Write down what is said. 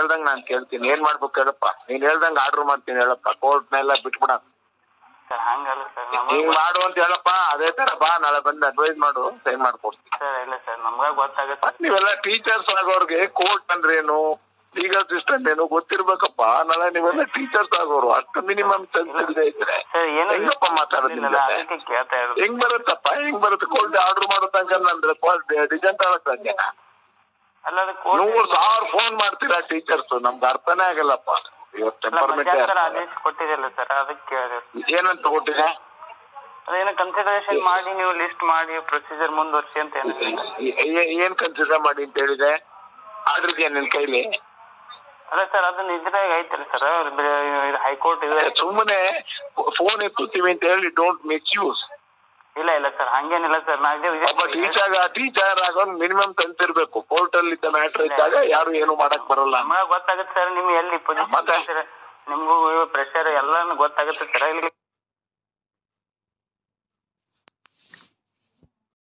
ಹೇಳ್ದಂಗ್ ನಾನ್ ಕೇಳ್ತೀನಿ ಏನ್ ಮಾಡ್ಬೇಕು ಹೇಳಪ್ಪ ನೀನ್ ಹೇಳ್ದಂಗ್ ಆರ್ಡರ್ ಮಾಡ್ತೀನಿ ಹೇಳಪ್ಪ ಕೋರ್ಟ್ನೆಲ್ಲ ಬಿಟ್ಬಿಡ ಸರ್ ಹಂಗಲ್ಲ ಸರ್ ಹಿಂಗ್ ನಮಗ ಮಾಡು ಅಂತ ಹೇಳಪ್ಪ ಅದೇ ತರ ಬಾ ನಾಳೆ ಬಂದು ಅಡ್ವೈಸ್ ಮಾಡು ಸೈನ್ ಮಾಡ್ಕೊಡ್ತೀನಿ ಸರ್ ಇಲ್ಲ ಸರ್ ನಮ್ಗ ಗೊತ್ತಾಗುತ್ತೆ ಮತ್ ನೀವೆಲ್ಲ ಟೀಚರ್ಸ್ ಆಗೋರ್ಗೆ ಕೋರ್ಟ್ ಅಂದ್ರೇನು ಲೀಗಲ್ ಸಿಸ್ಟಮ್ ಏನು ಗೊತ್ತಿರ್ಬೇಕಪ್ಪ ನಾಳೆ ನೀವೆಲ್ಲ ಟೀಚರ್ಸ್ ಆಗೋರು ಅಷ್ಟು ಮಿನಿಮಮ್ ಸೆನ್ಸ್ ಇದೆ ಇದ್ರೆ ಸರ್ ಏನು ಹೆಂಗಪ್ಪ ಮಾತಾಡೋದು ನಿಮ್ ಜೊತೆ? ಅದಕ್ಕೆ ಕೇಳ್ತಾ ಇರೋದು ಹೆಂಗ್ ಬರುತ್ತಪ್ಪ ಹೆಂಗ್ ಬರುತ್ತೆ ಕೋರ್ಟ್ ಆರ್ಡರ್ ಮಾಡೋ ತನಕ ನಂದ್ರೆ ಡಿಸೆಂಟ್ ಆಗತ್ತೆ ಅಲ್ಲ ಅದು ಕೋರ್ಟ್ ನೂರ್ ಸಾವಿರ ಫೋನ್ ಮಾಡ್ತೀರಾ ಟೀಚರ್ಸ್ ನಮ್ಗೆ ಅರ್ಥನೇ ಆಗಲ್ಲಪ್ಪ ಇವತ್ತು ಟೆಂಪರ್ಮೆಂಟ್ ಮಧ್ಯಂತರ ಆದೇಶ ಕೊಟ್ಟಿದ್ದಿಲ್ಲ ಸರ್ ಅದಕ್ಕೆ ಕೇಳಿದೆ ಏನಂತ ಕೊಟ್ಟಿದೆ ಅದೇನೋ ಕನ್ಸಿಡರೇಷನ್ ಮಾಡಿ ನೀವು ಲಿಸ್ಟ್ ಮಾಡಿ ಪ್ರೊಸೀಜರ್ ಮುಂದುವರ್ಸಿ ಅಂತ ಏನು ಏ- ಏ- ಏನ್ ಕನ್ಸಿಡರ್ ಮಾಡಿ ಅಂತ ಹೇಳಿದೆ ಆರ್ಡರ್ ಇದೆಯಾ ನಿನ್ ಕೈಲಿ ಅಲ್ಲ ಸರ್ ಅದು ನಿಜದಾಗ ಐತಲ್ಲ ಸರ್ ಇದು ಹೈಕೋರ್ಟ್ ಇದೆ ಸುಮ್ಮನೆ ಫೋನ್ ಎತ್ತುತ್ತೀವಿ ಅಂತ ಹೇಳಿ ಡೋಂಟ್ ಮಿಸ್ ಯೂಸ್ ಇಲ್ಲ ಇಲ್ಲ ಸರ್ ಹಂಗೇನಿಲ್ಲ ಸರ್ ಒಬ್ಬ ನಾಲ್ಕು ಟೀಚರ್ ಟೀಚರ್ ಆಗೋನ್ ಮಿನಿಮಮ್ ಕಲ್ತಿರ್ಬೇಕು ಕೋರ್ಟ್ ಅಲ್ಲಿ ಇದ್ದ ಮ್ಯಾಟ್ರ್ ಇದ್ದಾಗ ಯಾರು ಏನು ಮಾಡಕ್ ಬರಲ್ಲ ನಮಗ ಗೊತ್ತಾಗುತ್ತೆ ಸರ್ ನಿಮ್ಗೆ ಎಲ್ಲಿ ಮತ್ತೆ? ಪೊಸಿಷನ್ ನಿಮ್ಗೂ ಪ್ರೆಷರ್ ಎಲ್ಲಾನು ಗೊತ್ತಾಗುತ್ತೆ ಸರ್ ಇಲ್ಲಿ